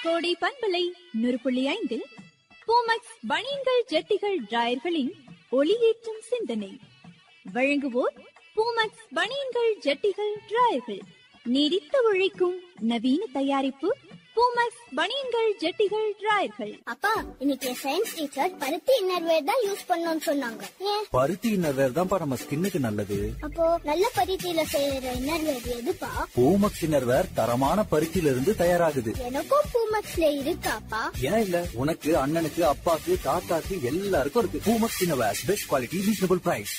கோடை பண்பலை நூறு புள்ளி ஐந்தில் பூமக்ஸ் பனியன்கள் ஜட்டிகள் டிராயர்களின் ஒளியேற்றும் சிந்தனை வழங்குவோர் பூமக்ஸ் பனியன்கள் ஜட்டிகள் டிராயர்கள் நீடித்து உழைக்கும் நவீன தயாரிப்பு பூமக்ஸ் பனியன்கள் ஜட்டிகள் டிராயர்கள் அப்பா இன்னைக்கு சயின்ஸ் டீச்சர் பருத்தி இன்னர்வேர் தான் யூஸ் பண்ணணும்னு சொன்னாங்க ஏன் பருத்தி இன்னர்வேர் தான்ப்பா நம்ம ஸ்கின்னுக்கு நல்லது அப்போ நல்ல பருத்தியில செய்யற இன்னர்வேர் எதுப்பா பூமக்ஸ் இன்னர்வேர் தரமான பருத்தியில இருந்து தயாராகுது எனக்கும் பூமக்ஸ்ல இருக்காப்பா ஏன் இல்ல உனக்கு அண்ணனுக்கு அப்பாக்கு தாத்தாக்கு எல்லாருக்கும் இருக்கு Poomex innerwear best quality reasonable price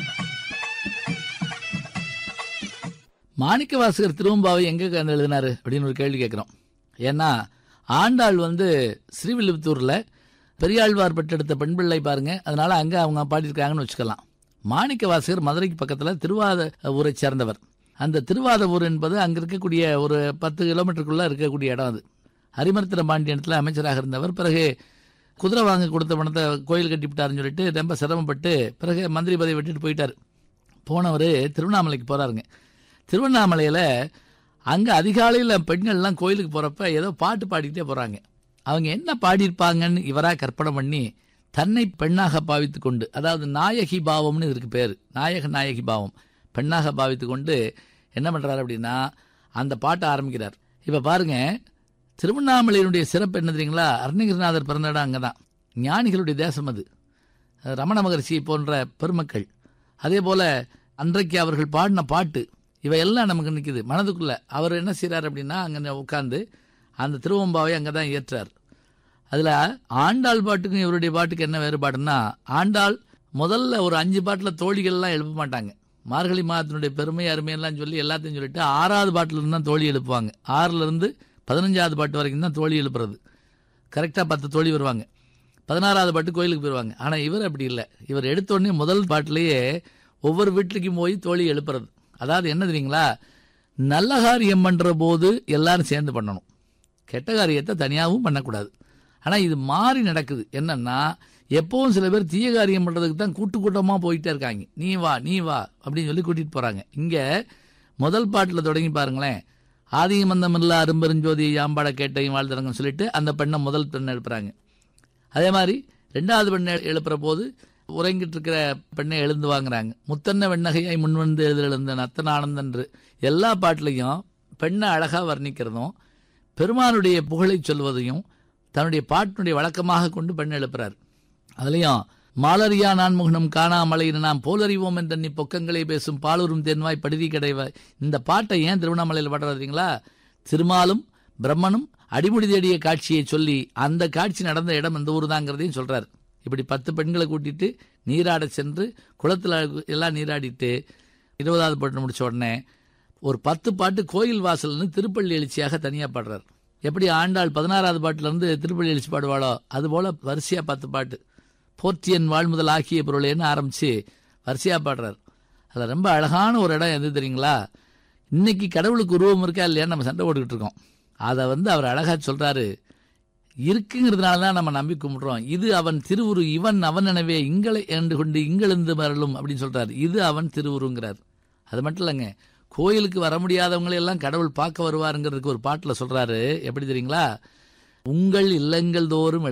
Manikka Vasagar Thiruvempavai எங்க கண்டு எழுதினாரு அப்படின்னு ஒரு கேள்வி கேட்கிறோம் ஏன்னா ஆண்டாள் வந்து ஸ்ரீவில்லிபுத்தூர்ல பெரியாழ்வார் பெற்றெடுத்த பெண் பிள்ளை பாருங்க அதனால அங்க அவங்க பாடியிருக்காங்கன்னு வச்சுக்கலாம் மாணிக்க வாசகர் மதுரைக்கு பக்கத்துல திருவாத ஊரை சேர்ந்தவர் அந்த திருவாத ஊர் என்பது அங்க இருக்கக்கூடிய ஒரு பத்து கிலோமீட்டருக்குள்ள இருக்கக்கூடிய இடம் அது ஹரிமர்த்திர பாண்டியனத்தில் அமைச்சராக இருந்தவர் பிறகு குதிரை வாங்க கொடுத்த பணத்தை கோயில் கட்டிவிட்டாருன்னு சொல்லிட்டு ரொம்ப சிரமப்பட்டு பிறகு மந்திரி பதவி விட்டுட்டு போயிட்டார் போனவர் திருவண்ணாமலைக்கு போறாருங்க திருவண்ணாமலையில் அங்கே அதிகாலையில் பெண்கள்லாம் கோயிலுக்கு போகிறப்ப ஏதோ பாட்டு பாடிக்கிட்டே போகிறாங்க அவங்க என்ன பாடியிருப்பாங்கன்னு இவராக கற்பனை பண்ணி தன்னை பெண்ணாக பாவித்து கொண்டு அதாவது நாயகி பாவம்னு இதற்கு பேர் நாயக நாயகி பாவம் பெண்ணாக பாவித்து கொண்டு என்ன பண்ணுறாரு அப்படின்னா அந்த பாட்டை ஆரம்பிக்கிறார் இப்போ பாருங்க திருவண்ணாமலையினுடைய சிறப்பு என்ன தெரியுங்களா அருணகிரிநாதர் பிறந்த இடம் அங்கே தான் ஞானிகளுடைய தேசம் அது ரமண மகர்ஷி போன்ற பெருமக்கள் அதே போல அன்றைக்கு அவர்கள் பாடின பாட்டு இவையெல்லாம் நமக்கு நிற்குது மனதுக்குள்ள அவர் என்ன செய்கிறார் அப்படின்னா அங்கே உட்காந்து அந்த திருவம்பாவை அங்கே தான் ஏற்றார் அதில் ஆண்டாள் பாட்டுக்கும் இவருடைய பாட்டுக்கு என்ன வேறுபாடுன்னா ஆண்டாள் முதல்ல ஒரு அஞ்சு பாட்டில் தோழிகள்லாம் எழுப்ப மாட்டாங்க மார்கழி மாதத்தினுடைய பெருமை அருமையெல்லாம் சொல்லி எல்லாத்தையும் சொல்லிட்டு ஆறாவது பாட்டில் இருந்து தான் தோழி எழுப்புவாங்க ஆறுல இருந்து பதினஞ்சாவது பாட்டு வரைக்கும் தான் தோழி எழுப்புறது கரெக்டாக பத்து தோழி வருவாங்க பதினாறாவது பாட்டு கோயிலுக்கு போயிடுவாங்க ஆனால் இவர் அப்படி இல்லை இவர் எடுத்த உடனே முதல் பாட்டிலேயே ஒவ்வொரு வீட்டுக்கும் போய் தோழி எழுப்புறது அதாவது என்ன தெரியுங்களா நல்ல காரியம் பண்ணுற போது எல்லாரும் சேர்ந்து பண்ணணும் கெட்ட காரியத்தை தனியாகவும் பண்ணக்கூடாது ஆனால் இது மாறி நடக்குது என்னன்னா எப்பவும் சில பேர் தீய காரியம் பண்ணுறதுக்கு தான் கூட்டு கூட்டமாக போயிட்டே இருக்காங்க நீ வா நீ வா அப்படின்னு சொல்லி கூட்டிகிட்டு போகிறாங்க இங்கே முதல் பாட்டில் தொடங்கி பாருங்களேன் ஆதிமந்தம் இல்ல அரும்பெருஞ்சோதி யாம்பாட கேட்டையும் வாழ்த்துறங்கன்னு சொல்லிட்டு அந்த பெண்ணை முதல் பெண்ணை எழுப்புறாங்க அதே மாதிரி ரெண்டாவது பெண்ணை எழுப்புற போது உறங்கிட்டு இருக்கிற பெண்ணை எழுந்து வாங்குறாங்க முத்தன்ன வெண்ணகையாய் முன்வந்து எழுத எழுந்தன் அத்தன் ஆனந்தன்று எல்லா பாட்டிலையும் பெண்ணை அழகாக வர்ணிக்கிறதும் பெருமானுடைய புகழை சொல்வதையும் தன்னுடைய பாட்டினுடைய வழக்கமாக கொண்டு பெண் எழுப்புறார் அதுலயும் மாலரியா நான்முகனும் காணாமலையின் நாம் போலறிவோம் என்ற பொக்கங்களை பேசும் பாலூரும் தென்வாய் படுதி கிடைவாய் இந்த பாட்டை ஏன் திருவண்ணாமலையில் பாடுறீங்களா திருமாலும் பிரம்மனும் அடிமுடி தேடிய காட்சியை சொல்லி அந்த காட்சி நடந்த இடம் இந்த ஊர் தாங்கிறதையும் சொல்றார் இப்படி பத்து பெண்களை கூட்டிட்டு நீராட சென்று குளத்துல எல்லாம் நீராடிட்டு இருபதாவது பாட்டு முடிச்ச உடனே ஒரு பத்து பாட்டு கோயில் வாசல்னு திருப்பள்ளி எழுச்சியாக தனியா பாடுறார் எப்படி ஆண்டாள் பதினாறாவது பாட்டுல இருந்து திருப்பள்ளி எழுச்சி பாடுவாளோ அது போல வரிசையா பத்து பாட்டு போர்த்தியன் வாழ்முதல் ஆக்கிய பொருளேன்னு ஆரம்பிச்சு வரிசையா பாடுறார் அதில் ரொம்ப அழகான ஒரு இடம் எது தெரியுங்களா இன்னைக்கு கடவுளுக்கு உருவம் இருக்கா இல்லையா நம்ம சண்டை போட்டுக்கிட்டு இருக்கோம் அதை வந்து அவர் அழகா சொல்றாரு இருக்குங்கிறதுனால தான் நம்ம நம்பி கும்பிடுறோம் இது அவன் திருவுரு இவன் அவன் எனவே இங்களை என்று கொண்டு இங்கெழுந்து மரலும் அப்படின்னு சொல்றாரு இது அவன் திருவுருங்கிறார் அது மட்டும் இல்லைங்க கோயிலுக்கு வர முடியாதவங்களை எல்லாம் கடவுள் பார்க்க வருவாருங்கிறதுக்கு ஒரு பாட்டில் சொல்றாரு எப்படி தெரியுங்களா உங்கள் இல்லங்கள் தோறும்